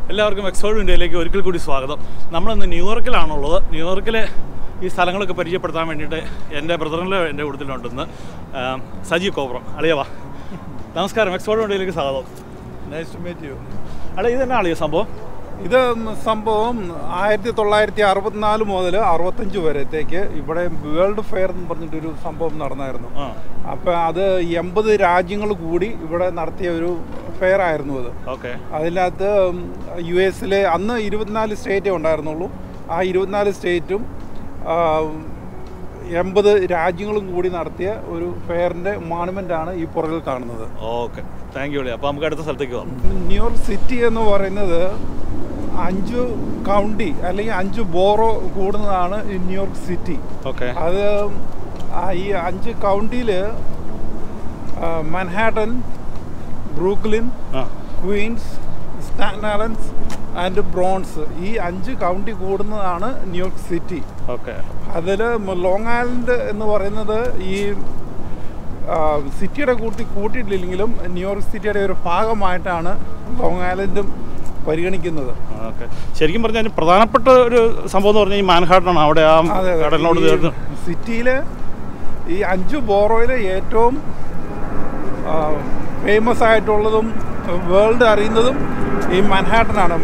എല്ലാവർക്കും എക്സോഡ് ഇന്ത്യയിലേക്ക് ഒരിക്കൽ കൂടി സ്വാഗതം നമ്മളിന്ന് ന്യൂയോർക്കിലാണുള്ളത് ന്യൂയോർക്കിലെ ഈ സ്ഥലങ്ങളൊക്കെ പരിചയപ്പെടുത്താൻ വേണ്ടിയിട്ട് എൻ്റെ ബ്രദറിലെ എൻ്റെ കൂട്ടത്തിലുണ്ടെന്ന് സജീവ് കോബ്രം അളിയവാ നമസ്കാരം എക്സോഡ് ഇന്ത്യയിലേക്ക് സ്വാഗതം നൈസ് ടു മീറ്റ് യു അളി ഇതെന്നാ അളിയ സംഭവം ഇത് സംഭവം ആയിരത്തി തൊള്ളായിരത്തി അറുപത്തിനാല് മുതൽ അറുപത്തഞ്ച് വരത്തേക്ക് ഇവിടെ വേൾഡ് ഫെയർ എന്ന് പറഞ്ഞിട്ടൊരു സംഭവം നടന്നായിരുന്നു ആ അപ്പോൾ അത് എൺപത് രാജ്യങ്ങൾ കൂടി ഇവിടെ നടത്തിയ ഒരു ഫെയർ ആയിരുന്നു അത് ഓക്കെ അതിനകത്ത് യു എസിലെ അന്ന് ഇരുപത്തിനാല് സ്റ്റേറ്റേ ഉണ്ടായിരുന്നുള്ളൂ ആ ഇരുപത്തിനാല് സ്റ്റേറ്റും എൺപത് രാജ്യങ്ങളും കൂടി നടത്തിയ ഒരു ഫെയറിൻ്റെ മോണമെൻ്റാണ് ഈ പുറകിൽ കാണുന്നത് ഓക്കെ താങ്ക് യു അളി അപ്പോൾ നമുക്ക് അടുത്ത സ്ഥലത്തേക്ക് പോകാം ന്യൂയോർക്ക് സിറ്റി എന്ന് പറയുന്നത് അഞ്ച് കൗണ്ടി അല്ലെങ്കിൽ അഞ്ച് ബോറോ കൂടുന്നതാണ് ഈ ന്യൂയോർക്ക് സിറ്റി ഓക്കെ അത് ആ ഈ അഞ്ച് കൗണ്ടിയിൽ മൻഹാട്ടൻ ബ്രൂക്ലിൻ ആ ക്വീൻസ് സ്റ്റാൻഡാലൻസ് ആൻഡ് ബ്രോൺസ് ഈ അഞ്ച് കൗണ്ടി കൂടുന്നതാണ് ന്യൂയോർക്ക് സിറ്റി ഓക്കെ അതിൽ ലോങ് ഐലൻഡ് എന്ന് പറയുന്നത് ഈ ആ, സിറ്റിയുടെ കൂട്ടി കൂട്ടിയിട്ടില്ലെങ്കിലും ന്യൂയോർക്ക് സിറ്റിയുടെ ഒരു ഭാഗമായിട്ടാണ് ലോങ് ഐലൻഡും പരിഗണിക്കുന്നത് ഓക്കെ ശരിക്കും പറഞ്ഞാൽ അതിന് പ്രധാനപ്പെട്ട ഒരു സംഭവം എന്ന് പറഞ്ഞാൽ ഈ മാൻഹാട്ടനാണ് അവിടെ ആ അതെ അതെ. കടലിനോട് ഈ ചേർന്ന് സിറ്റിയിലെ ഈ അഞ്ച് ബോറോയിലെ ഏറ്റവും ഫേമസ് ആയിട്ടുള്ളതും വേൾഡ് അറിയുന്നതും ഈ മൻഹാട്ടനാണ്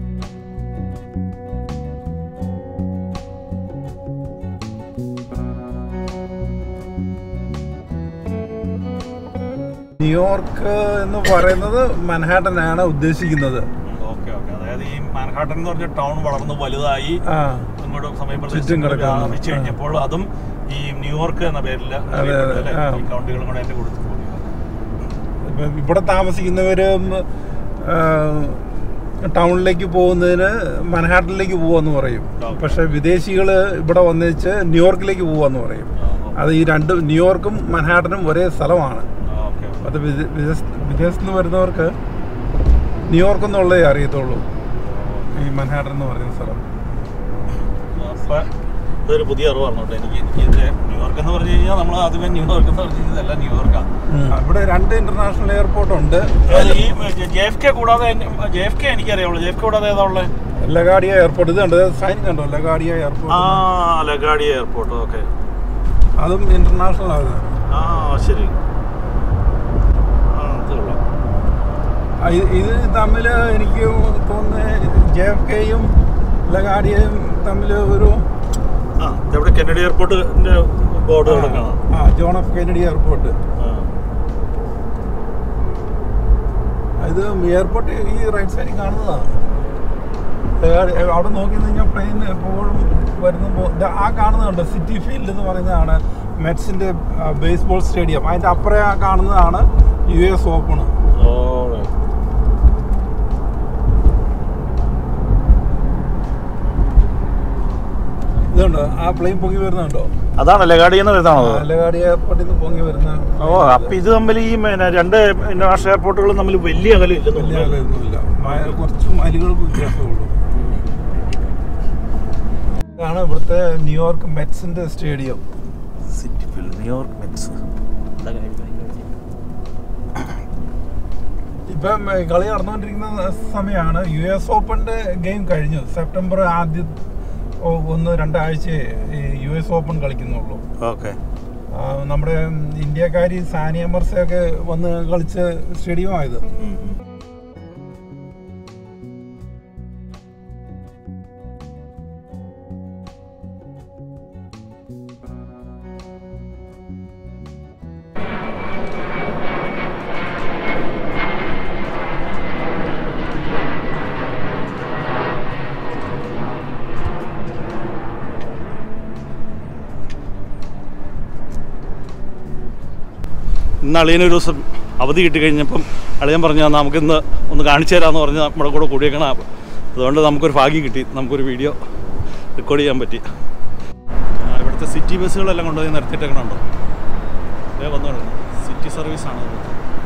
ന്യൂയോർക്ക് എന്ന് പറയുന്നത് മൻഹാട്ടനാണ് ഉദ്ദേശിക്കുന്നത് ഓക്കെ ഓക്കെ അതായത് ഈ മാൻഹാട്ടൻ എന്ന് പറഞ്ഞ ടൗൺ വളർന്ന് വലുതായി ആ ഇങ്ങോട്ട് ചുറ്റും സമയപ്രദേശങ്ങൾ കിടക്കുന്നു. വ്യാപിച്ചു കഴിഞ്ഞപ്പോൾ അതും ഈ ന്യൂയോർക്ക് എന്ന പേരിൽ അതെ, അല്ലേ? ആ. ഈ കൗണ്ടികളും കൂടെ അതിന്റെ കൊടുത്തു ഇപ്പം ഇവിടെ താമസിക്കുന്നവരും ആ, ടൗണിലേക്ക് പോകുന്നതിന് മൻഹാട്ടനിലേക്ക് പോവാന്ന് പറയും ഓക്കേ. പക്ഷെ വിദേശികൾ ഇവിടെ വന്നേച്ച് ന്യൂയോർക്കിലേക്ക് പോവാന്ന് പറയും അത് ഈ രണ്ട് ന്യൂയോർക്കും മൻഹാട്ടനും ഒരേ സ്ഥലമാണ് ഓക്കെ അത് വിദേ- വിദേശ- വിദേശത്ത് നിന്ന് വരുന്നവർക്ക് ന്യൂയോർക്ക് എന്നുള്ളതേ അറിയത്തുള്ളൂ ഈ മൻഹാട്ടൻ എന്ന് പറയുന്ന സ്ഥലം അപ്പൊ ഇതൊരു പുതിയ അറിവാണ് കേട്ടോ എനിക്ക് എനിക്ക് ഇതിന്റെ ന്യൂയോർക്ക് എന്ന് പറഞ്ഞു കഴിഞ്ഞാൽ നമ്മൾ ആദ്യമേ ന്യൂയോർക്ക് എന്ന് പറഞ്ഞു കഴിഞ്ഞാൽ ഇതെല്ലാം ന്യൂയോർക്കാണ് ആ, ഇവിടെ രണ്ട് ഇന്റർനാഷണൽ എയർപോർട്ട് ഉണ്ട് ഈ ജെ എഫ് കെ കൂടാതെ ജെ എഫ് കെ എനിക്കറിയാവുള്ളൂ ജെ എഫ് കെ കൂടാതെ ഏതാ ഉള്ളത് ലഗാഡിയ എയർപോർട്ട് ഇത് കണ്ടോ സൈൻ കണ്ടോ ലഗാഡിയ ആ എയർപോർട്ട് ലഗാഡി എയർപോർട്ട് ഓക്കെ അതും ഇന്റർനാഷണൽ ആണ് ആ ശരി ആ അത് കൊള്ളാം ആ, ഇത് ഇത് തമ്മിൽ എനിക്ക് തോന്നുന്നത് ജെ എഫ് കെയും ലഗാഡിയയും തമ്മിൽ ഒരു ആ ഇതെവിടെ കെന്നഡി എയർപോർട്ടിന്റെ ബോർഡ് കിടക്കണം ആ ജോൺ എഫ് കെനഡി എയർപോർട്ട് ഇത് എയർപോർട്ട് ഈ റൈറ്റ് സൈഡിൽ കാണുന്നതാണ് ലഗാഡി- അവിടെ നോക്കി കഴിഞ്ഞാൽ പ്ലെയിൻ എപ്പോഴും വരുന്ന ആ കാണുന്നതുണ്ട് സിറ്റി ഫീൽഡ് എന്ന് പറയുന്നതാണ് മെറ്റ്സിന്റെ ബേസ്ബോൾ സ്റ്റേഡിയം അതിന്റെ അപ്പുറം ആ കാണുന്നതാണ് യു എസ് ഓപ്പൺ ഇതുണ്ടോ ആ പ്ലെയിൻ പൊങ്ങി വരുന്നുണ്ടോ അതാണ് ലഗാഡി എന്ന് വരുന്നതാണോ ലഗാഡി എയർപോർട്ടിൽ നിന്ന് പൊങ്ങി വരുന്ന ഓ അപ്പൊ ഇത് തമ്മിൽ ഈ പിന്നെ രണ്ട് ഇന്റർനാഷണൽ എയർപോർട്ടുകളും തമ്മിൽ വലിയ അകലം വലിയ ഇല്ലെന്ന് ആളൊന്നുമില്ല മ- കുറച്ച് മൈലുകൾക്ക് വ്യത്യാസമുള്ളൂ ഇതാണ് ഇവിടുത്തെ ന്യൂയോർക്ക് മെറ്റ്സിന്റെ സ്റ്റേഡിയം സിറ്റി ന്യൂയോർക്ക് മെറ്റ്സ് ഇപ്പം ഏ, കളി നടന്നുകൊണ്ടിരിക്കുന്ന സമയമാണ് യു എസ് ഓപ്പണിന്റെ ഗെയിം കഴിഞ്ഞു സെപ്റ്റംബർ ആദ്യ ഒ- ഒന്ന് രണ്ടാഴ്ച യു എസ് ഓപ്പൺ കളിക്കുന്നുള്ളൂ ഓക്കെ ആ, നമ്മുടെ ഇന്ത്യക്കാരി സാനിയ മർസയൊക്കെ വന്ന് കളിച്ച സ്റ്റേഡിയമായത് ഇന്ന് അളിയനൊരു ദിവസം അവധി കിട്ടി കഴിഞ്ഞപ്പം അളിയൻ പറഞ്ഞു "എന്നാ നമുക്കിന്ന് ഒന്ന് കാണിച്ചു തരാമെന്ന് പറഞ്ഞ് നമ്മുടെ കൂടെ കൂടിയേക്കണം അതുകൊണ്ട് നമുക്കൊരു ഭാഗ്യം കിട്ടി നമുക്കൊരു വീഡിയോ റെക്കോർഡ് ചെയ്യാൻ പറ്റി ആ, ഇവിടുത്തെ സിറ്റി ബസ്സുകളെല്ലാം കൊണ്ടുപോയി നിർത്തിയിട്ടേക്കണുണ്ടോ അതേ വന്നു കിടക്കുന്നു സിറ്റി സർവീസാണ് അത്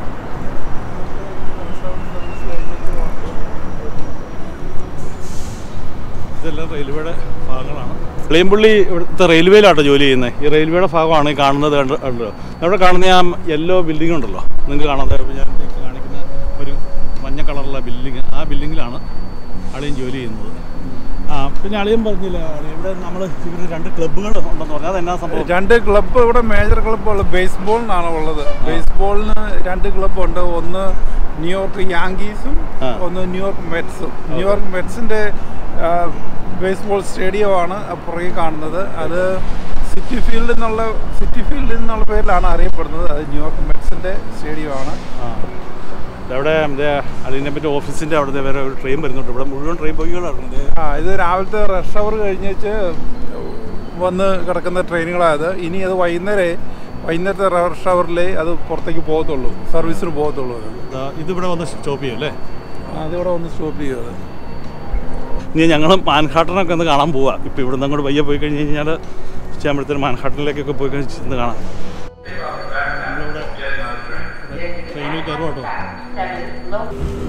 ഇതെല്ലാം റെയിൽവേയുടെ ഭാഗങ്ങളാണ് പ്ലെയിൻപുള്ളി ഇവിടുത്തെ റെയിൽവേയിലാട്ടോ ജോലി ചെയ്യുന്നത് ഈ റെയിൽവേയുടെ ഭാഗമാണ് ഈ കാണുന്നത് കണ്ട് കണ്ടോ അവിടെ കാണുന്ന ആ യെല്ലോ ബിൽഡിംഗ് ഉണ്ടല്ലോ നിങ്ങൾക്ക് കാണാതെ ഞാൻ കാണിക്കുന്ന ഒരു മഞ്ഞ കളറുള്ള ബിൽഡിംഗ് ആ ബിൽഡിങ്ങിലാണ് അളിയൻ ജോലി ചെയ്യുന്നത് ആ പിന്നെ അളിയൻ പറഞ്ഞില്ല ഇവിടെ നമ്മൾ ഇവിടെ രണ്ട് ക്ലബ്ബുകൾ ഉണ്ടെന്ന് പറഞ്ഞാൽ അതെന്നാ സംഭവം രണ്ട് ക്ലബ്ബ് ഇവിടെ മേജർ ക്ലബ്ബുകൾ ബേസ്ബോളിനാണ് ഉള്ളത് ബേസ്ബോളിന് രണ്ട് ക്ലബ്ബുണ്ട് ഒന്ന് ന്യൂയോർക്ക് യാങ്കീസും ആ. ഒന്ന് ന്യൂയോർക്ക് മെറ്റ്സും ന്യൂയോർക്ക് മെറ്റ്സിന്റെ ആ, ബേസ്ബോൾ സ്റ്റേഡിയമാണ് പുറകെ കാണുന്നത് അത് സിറ്റി ഫീൽഡ് എന്നുള്ള സിറ്റി ഫീൽഡ് എന്നുള്ള പേരിലാണ് അറിയപ്പെടുന്നത് അത് ന്യൂയോർക്ക് മെറ്റ്സിന്റെ സ്റ്റേഡിയമാണ് ആ ഇവിടെ മറ്റേ അളിയനെ പറ്റി ഓഫീസിൻ്റെ അവിടുത്തെ വേറെ ഒരു ട്രെയിൻ വരുന്നുണ്ട് ഇവിടെ മുഴുവൻ ട്രെയിൻ പോയികളാണ് ആ ഇത് രാവിലത്തെ റഷ് അവർ കഴിഞ്ഞേച്ച് വന്ന് കിടക്കുന്ന ട്രെയിനുകളായത് ഇനി അത് വൈകുന്നേരം വൈകുന്നേരത്തെ റഷ് അവറിലേ അത് പുറത്തേക്ക് പോകത്തുള്ളൂ സർവീസിന് പോകത്തുള്ളൂ അത് ഇതിവിടെ വന്ന് സ്റ്റോപ്പ് ചെയ്യും അല്ലേ അതിവിടെ ഒന്ന് സ്റ്റോപ്പ് ചെയ്യുക ഇനി ഞങ്ങൾ മാൻഹാട്ടനൊക്കെ ഒന്ന് കാണാൻ പോവാ ഇപ്പോൾ ഇവിടുന്ന് അങ്ങോട്ട് വയ്യ പോയി കഴിഞ്ഞ് കഴിഞ്ഞാൽ ഉച്ചയാകുമ്പോഴത്തേനും മാൻഹാട്ടനിലേക്കൊക്കെ പോയി കഴിഞ്ഞ് ചെന്ന് കാണാം ട്രെയിനിൽ കയറും കേട്ടോ